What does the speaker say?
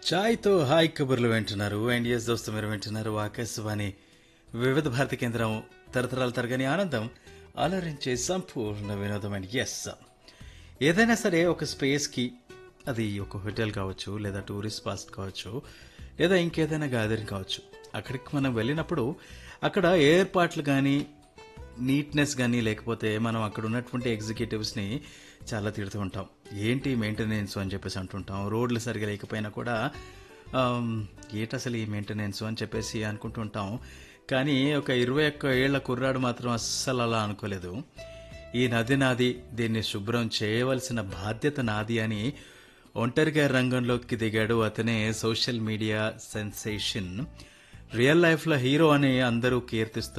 చాయ్తో hi కబుర్లు వింటున్నారు NDS దోస్తు మీరు వింటున్నారు ఆకాశవాణి వివిధ భారతి కేంద్రం తరతరాల తరగని ఆనందం అలరించే సంపూర్ణ వినోదం అండ్ ఎస్ ఏదైనా సరే ఒక స్పేస్కి అది ఒక హోటల్ కావచ్చు లేదా టూరిస్ట్ పాస్ కావచ్చు లేదా ఇంకేదైనా గ్యాదరింగ్ కావచ్చు అక్కడికి మనం వెళ్ళినప్పుడు అక్కడ ఏర్పాట్లు కానీ నీట్నెస్ కానీ లేకపోతే మనం అక్కడ ఉన్నటువంటి ఎగ్జిక్యూటివ్స్ని చాలా తిడుతూ ఉంటాం ఏంటి మెయింటెనెన్స్ అని చెప్పేసి అంటుంటాం రోడ్లు సరిగా లేకపోయినా కూడా ఆమ్, ఏంటి అసలు ఈ మెయింటెనెన్స్ అని చెప్పేసి అనుకుంటూ ఉంటాం కానీ ఒక ఇరవై ఒక్క ఏళ్ల కుర్రాడు మాత్రం అస్సలు అలా అనుకోలేదు ఈ నది నాది దీన్ని శుభ్రం చేయవలసిన బాధ్యత నాది అని ఒంటరిగా రంగంలోకి దిగాడు అతనే సోషల్ మీడియా సెన్సేషన్ రియల్ లైఫ్లో హీరో అని అందరూ కీర్తిస్తూ